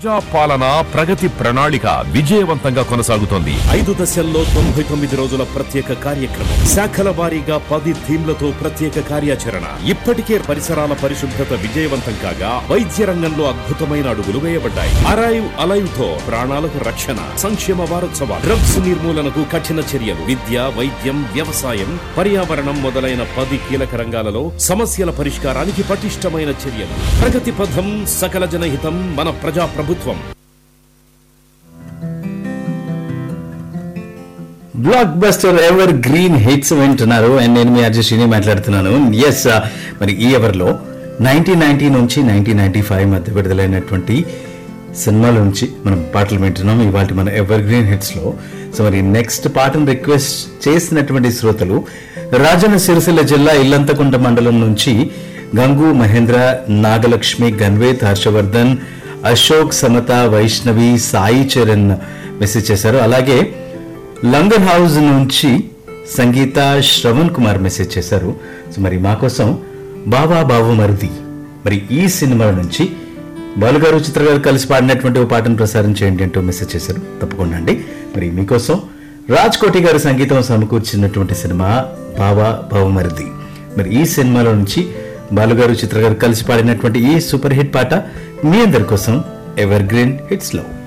ప్రజా పాలన ప్రగతి ప్రణాళిక విజయవంతంగా కొనసాగుతోంది ఐదు దశల్లో తొంభై తొమ్మిది రోజుల ప్రత్యేక కార్యక్రమం శాఖల వారీగా పది థీమ్లతో ప్రత్యేక కార్యాచరణ ఇప్పటికే పరిసరాల పరిశుభ్రత విజయవంతం కాగా వైద్య రంగంలో అద్భుతమైన అడుగులు వేయబడ్డాయి అరైవ్ అలైవ్ తో ప్రాణాలకు రక్షణ సంక్షేమ వారోత్సవాలు డ్రగ్స్ నిర్మూలనకు కఠిన చర్యలు విద్య వైద్యం వ్యవసాయం పర్యావరణం మొదలైన పది కీలక రంగాలలో సమస్యల పరిష్కారానికి పటిష్టమైన చర్యలు ప్రగతి పథం సకల జనహితం మన ప్రజా ప్రభుత్వం blockbuster evergreen hits వింటున్నారు అండ్ నేను మీ అర్జున్ శ్రీని మాట్లాడుతున్నాను ఎస్ మరి ఈ ఎవర్లో నైన్టీన్ నైన్టీ నుంచి నైన్టీన్ నైన్టీ ఫైవ్ మధ్య విడుదలైనటువంటి సినిమాల నుంచి మనం పాటలు వింటున్నాం ఇవాళ మన ఎవర్ గ్రీన్ హిట్స్ లో సో మరి నెక్స్ట్ పాటను రిక్వెస్ట్ చేసినటువంటి శ్రోతలు రాజన్న సిరిసిల్ల జిల్లా ఇల్లంతకుంట మండలం నుంచి గంగు మహేంద్ర నాగలక్ష్మి గన్వేత్ హర్షవర్ధన్ అశోక్ సమత వైష్ణవి సాయి చరణ్ మెసేజ్ చేశారు అలాగే లంగర్ హౌస్ నుంచి సంగీత శ్రవణ్ కుమార్ మెసేజ్ చేశారు సో మరి మా కోసం బాబా బాబు మరిది మరి ఈ సినిమా నుంచి బాలుగారు చిత్ర గారు కలిసి పాడినటువంటి ఒక పాటను ప్రసారం చేయండి అంటూ మెసేజ్ చేశారు తప్పకుండా అండి మరి మీకోసం రాజ్ కోటి గారి సంగీతం సమకూర్చినటువంటి సినిమా బాబా బాబు మరిది మరి ఈ సినిమాలో నుంచి బాలుగారు చిత్ర గారు కలిసి పాడినటువంటి ఈ సూపర్ హిట్ పాట మీ అందరి కోసం ఎవర్ గ్రీన్ హిట్స్ లో